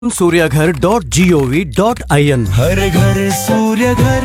सूर्याघर dot G O V dot I N हर घर सूर्य घर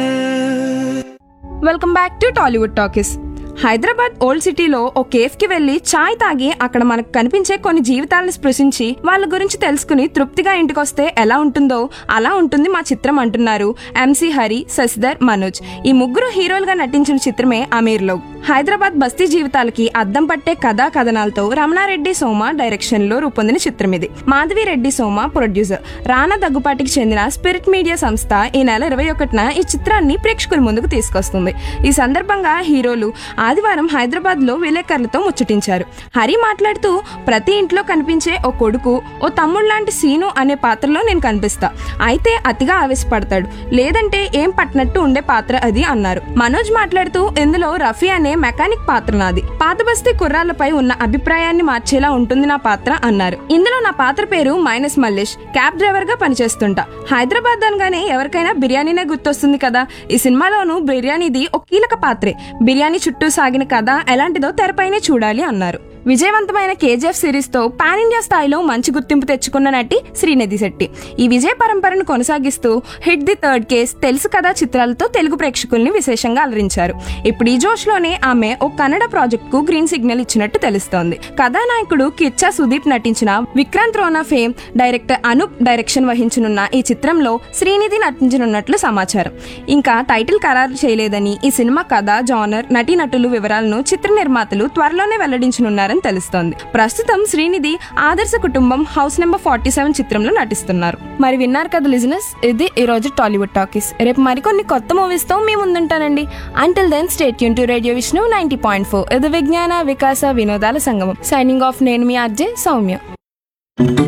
welcome back to Tollywood Talkies Hyderabad old సిటీలో ఓ కేఫ్ కి వెళ్లి చాయ్ తాగి అక్కడ మనకు కనిపించే కొన్ని జీవితాలను స్పృశించి వాళ్ళ గురించి తెలుసుకుని తృప్తిగా ఇంటికొస్తే ఎలా ఉంటుందో అలా ఉంటుంది మా చిత్రం అంటున్నారు ఎంసీ హరి శశిధర్ మనోజ్ ఈ ముగ్గురు హీరోలుగా నటించిన చిత్రమే అమీర్లో హైదరాబాద్ బస్తీ జీవితాలకి అద్దం పట్టే కథా కథనాలతో రమణారెడ్డి సోమ డైరెక్షన్ లో రూపొందిన చిత్రం ఇది మాధవి రెడ్డి సోమ ప్రొడ్యూసర్ రానా దగ్గుపాటికి చెందిన స్పిరిట్ మీడియా సంస్థ ఈ నెల ఇరవై ఒకటిన ఈ చిత్రాన్ని ప్రేక్షకుల ముందుకు తీసుకొస్తుంది ఈ సందర్భంగా హీరోలు ఆదివారం హైదరాబాద్ లో విలేకరులతో ముచ్చటించారు హరి మాట్లాడుతూ ప్రతి ఇంట్లో కనిపించే ఓ కొడుకు ఓ తమ్ముడు లాంటి సీను అనే పాత్రలో నేను కనిపిస్తా అయితే అతిగా ఆవేశపడతాడు లేదంటే ఏం పట్టినట్టు ఉండే పాత్ర అది అన్నారు మనోజ్ మాట్లాడుతూ ఇందులో రఫీ అనే మెకానిక్ పాత్ర నాది పాత బస్తీ కుర్రాళ్లపై ఉన్న అభిప్రాయాన్ని మార్చేలా ఉంటుంది నా పాత్ర అన్నారు ఇందులో నా పాత్ర పేరు మైనస్ మల్లేష్ క్యాబ్ డ్రైవర్ గా పనిచేస్తుంటా హైదరాబాద్ అనగానే ఎవరికైనా బిర్యానీనే గుర్తొస్తుంది కదా ఈ సినిమాలోనూ బిర్యానీది ఒక కీలక పాత్రే బిర్యానీ చుట్టూ సాగిన కథ ఎలాంటిదో తెరపైనే చూడాలి అన్నారు విజయవంతమైన కేజీఎఫ్ సిరీస్ తో పాన్ ఇండియా స్థాయిలో మంచి గుర్తింపు తెచ్చుకున్న నటి శ్రీనిధి శెట్టి ఈ విజయ పరంపరను కొనసాగిస్తూ హిట్ ది థర్డ్ కేస్ తెలుసు కదా చిత్రాలతో తెలుగు ప్రేక్షకుల్ని విశేషంగా అలరించారు ఇప్పుడు ఈ జోష్లోనే ఆమె ఓ కన్నడ ప్రాజెక్ట్ కు గ్రీన్ సిగ్నల్ ఇచ్చినట్టు తెలుస్తోంది కథానాయకుడు కిచ్చా సుదీప్ నటించిన Vikrant Rona fame director Anup direction వహించనున్న ఈ చిత్రంలో శ్రీనిధి నటించనున్నట్లు సమాచారం ఇంకా టైటిల్ ఖరారు చేయలేదని ఈ సినిమా కథ జానర్ నటీనటులు వివరాలను చిత్ర నిర్మాతలు త్వరలోనే వెల్లడించనున్నారని తెలుస్తోంది ప్రస్తుతం శ్రీనిధి ఆదర్శ కుటుంబం హౌస్ నెంబర్ ఫార్టీ సెవెన్ చిత్రంలో నటిస్తున్నారు మరి విన్నారు కదా లిజినెస్ ఇది ఈ రోజు టాలీవుడ్ టాకీస్ రేపు మరికొన్ని కొత్త మూవీస్ తో మేము ముందుంటానండి అంటిల్ దెన్ స్టేట్ యూన్ to radio Vishnu ninety point four ఇది విజ్ఞాన వికాస వినోదాల సంగమం సైనింగ్ ఆఫ్ నేను మీ అర్జే సౌమ్య